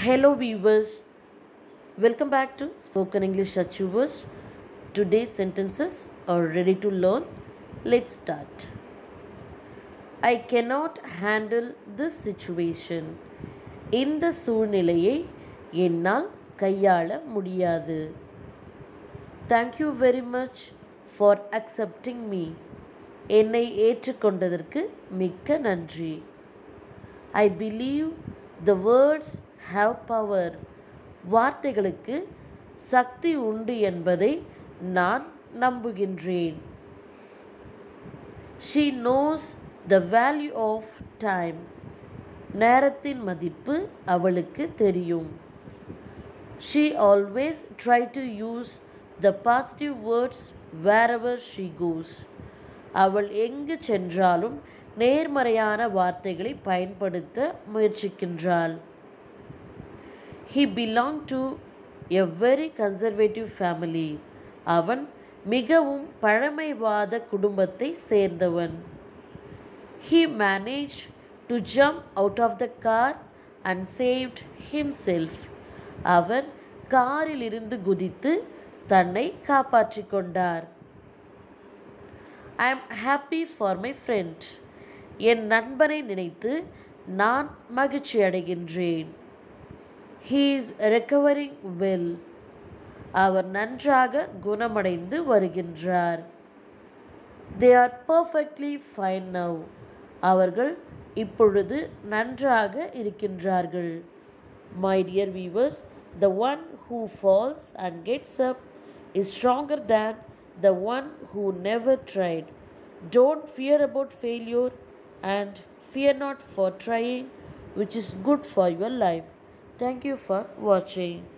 Hello, viewers. Welcome back to Spoken English Achievers. Today's sentences are ready to learn. Let's start. I cannot handle this situation. இந்த சூழ்நிலையை என்னால் கையாள முடியாது thank you very much for accepting me என்னை ஏற்றுக்கொண்டதற்கு மிக்க நன்றி I believe the words have power வார்த்தைகளுக்கு சக்தி உண்டு என்பதை நான் நம்புகின்றேன் she knows the value of time நேரத்தின் மதிப்பு அவளுக்கு தெரியும் she always try to use the positive words wherever she goes அவள் எங்கு சென்றாலும் நேர்மறையான வார்த்தைகளை பயன்படுத்த முயற்சிக்கின்றாள் he belong to a very conservative family அவன் மிகவும் பழமைவாத குடும்பத்தை சேர்ந்தவன் he manage to jump out of the car and saved himself அவர் காரிலிருந்து குதித்து தன்னை காப்பாற்றிக் கொண்டார் I am happy for my friend என் நண்பனை நினைத்து நான் மகிழ்ச்சி அடைகின்றேன் ஹீ இஸ் ரெக்கவரிங் வெல் அவர் நன்றாக குணமடைந்து வருகின்றார் they are perfectly fine now அவர்கள் இப்பொழுது நன்றாக இருக்கின்றார்கள் my dear viewers the one who falls and gets up is stronger than the one who never tried. Don't fear about failure and fear not for trying, which is good for your life. Thank you for watching.